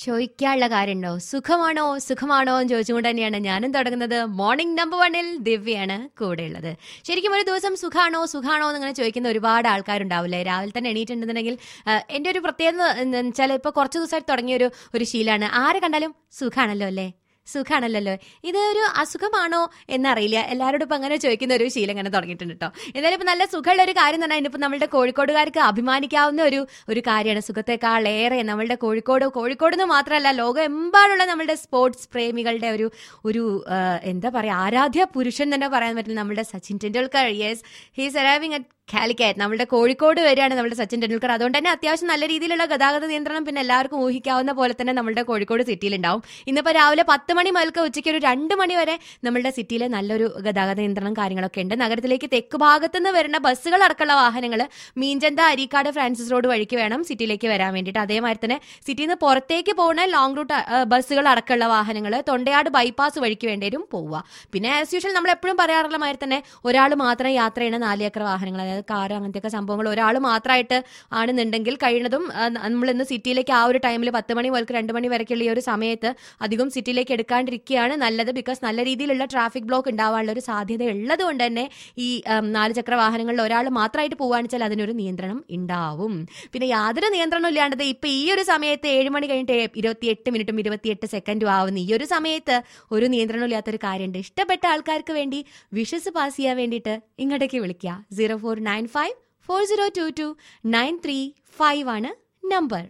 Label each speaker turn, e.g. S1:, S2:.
S1: ചോദിക്കാനുള്ള കാര്യമുണ്ടോ സുഖമാണോ സുഖമാണോ എന്ന് ചോദിച്ചുകൊണ്ട് തന്നെയാണ് ഞാനും തുടങ്ങുന്നത് മോർണിംഗ് നമ്പർ വണ്ണിൽ ദിവ്യയാണ് കൂടെയുള്ളത് ശരിക്കും ഒരു ദിവസം സുഖാണോ സുഖാണോ എന്ന് ഇങ്ങനെ ചോദിക്കുന്ന ഒരുപാട് ആൾക്കാരുണ്ടാവില്ലേ രാവിലെ തന്നെ എണീറ്റുണ്ടെന്നുണ്ടെങ്കിൽ ആ, എൻ്റെ ഒരു പ്രത്യേകത എന്ന് വെച്ചാൽ ഇപ്പോൾ കുറച്ച് ദിവസമായിട്ട് തുടങ്ങിയ ഒരു ഒരു ശീലമാണ് ആരെ കണ്ടാലും സുഖാണല്ലോ അല്ലേ സുഖാണല്ലോ ഇത് ഒരു അസുഖമാണോ എന്നറിയില്ല എല്ലാവരോടും ഇപ്പം അങ്ങനെ ചോദിക്കുന്ന ഒരു ശീലം അങ്ങനെ തുടങ്ങിയിട്ടുണ്ട് കേട്ടോ എന്തായാലും ഇപ്പം നല്ല സുഖമുള്ള ഒരു കാര്യം എന്ന് പറഞ്ഞാൽ ഇപ്പം നമ്മളുടെ കോഴിക്കോടുകാർക്ക് അഭിമാനിക്കാവുന്ന ഒരു ഒരു കാര്യമാണ് സുഖത്തെക്കാൾ ഏറെ നമ്മളുടെ കോഴിക്കോട് കോഴിക്കോട് എന്ന് മാത്രമല്ല ലോകമെമ്പാടുള്ള നമ്മളുടെ സ്പോർട്സ് പ്രേമികളുടെ ഒരു ഒരു ആ, എന്താ പറയുക ആരാധ്യ പുരുഷൻ തന്നെ പറയാൻ പറ്റില്ല നമ്മുടെ Sachin Tendulkar yes he's arriving at Calicut നമ്മുടെ കോഴിക്കോട് വരികയാണ് നമ്മുടെ സച്ചിൻ ടെണ്ടുൽക്കർ അതുകൊണ്ട് തന്നെ അത്യാവശ്യം നല്ല രീതിയിലുള്ള ഗതാഗത നിയന്ത്രണം പിന്നെ എല്ലാവർക്കും ഊഹിക്കാവുന്ന പോലെ തന്നെ നമ്മുടെ കോഴിക്കോട് സിറ്റിയിൽ ഉണ്ടാവും ഇന്നിപ്പോൾ രാവിലെ പത്ത് മണി മുതൽക്ക് ഉച്ചയ്ക്ക് ഒരു രണ്ട് മണി വരെ നമ്മുടെ സിറ്റിയിൽ നല്ലൊരു ഗതാഗത നിയന്ത്രണം കാര്യങ്ങളൊക്കെ ഉണ്ട് നഗരത്തിലേക്ക് തെക്ക് ഭാഗത്തു നിന്ന് വരുന്ന ബസ്സുകൾ അടക്കമുള്ള വാഹനങ്ങൾ മീൻചന്ത അരീക്കാട് ഫ്രാൻസിസ് റോഡ് വഴിക്ക് വേണം സിറ്റിയിലേക്ക് വരാൻ വേണ്ടിയിട്ട് അതേമാതിരി തന്നെ സിറ്റിയിൽ നിന്ന് പുറത്തേക്ക് പോകുന്ന ലോങ് റൂട്ട് ബസ്സുകൾ അടക്കമുള്ള വാഹനങ്ങൾ തൊണ്ടയാട് ബൈപ്പാസ് വഴിക്ക് വേണ്ടേരും പോവുക പിന്നെ ആസ് യൂഷ്വൽ നമ്മൾ എപ്പോഴും പറയാറുള്ള മാതിരി തന്നെ ഒരാൾ മാത്രം യാത്ര ചെയ്യുന്ന നാലേക്കർ വാഹനങ്ങൾ അതായത് കാർ അങ്ങനത്തെയൊക്കെ സംഭവങ്ങൾ ഒരാൾ മാത്രമായിട്ട് ആണെന്നുണ്ടെങ്കിൽ കഴിയുന്നതും നമ്മൾ ഇന്ന് സിറ്റിയിലേക്ക് ആ ഒരു ടൈമിൽ പത്ത് മണി മുതൽ രണ്ട് മണി വരെയുള്ള ഈ ഒരു സമയത്ത് അധികം സിറ്റിയിലേക്ക് എടുക്കാണ്ടിരിക്കുകയാണ് നല്ലത് ബിക്കോസ് നല്ല രീതിയിലുള്ള ട്രാഫിക് ബ്ലോക്ക് ഉണ്ടാവാനുള്ള ഒരു സാധ്യത ഉള്ളത് കൊണ്ട് തന്നെ ഈ ഉം, നാല് ചക്ര വാഹനങ്ങളിൽ ഒരാൾ മാത്രമായിട്ട് പോവുകയാണെന്ന് വെച്ചാൽ അതിനൊരു നിയന്ത്രണം ഉണ്ടാവും പിന്നെ യാതൊരു നിയന്ത്രണം ഇല്ലാണ്ടത് ഇപ്പൊ ഈ ഒരു സമയത്ത് ഏഴ് മണി കഴിഞ്ഞിട്ട് ഇരുപത്തിയെട്ട് മിനിറ്റും ഇരുപത്തിയെട്ട് സെക്കൻഡും ആവുന്ന ഈ ഒരു സമയത്ത് ഒരു നിയന്ത്രണം ഇല്ലാത്തൊരു കാര്യമുണ്ട് ഇഷ്ടപ്പെട്ട ആൾക്കാർക്ക് വേണ്ടി വിഷസ് പാസ് ചെയ്യാൻ വേണ്ടിയിട്ട് ഇങ്ങോട്ടേക്ക് വിളിക്കുക zero four nine five four zero two two nine three five ആണ് നമ്പർ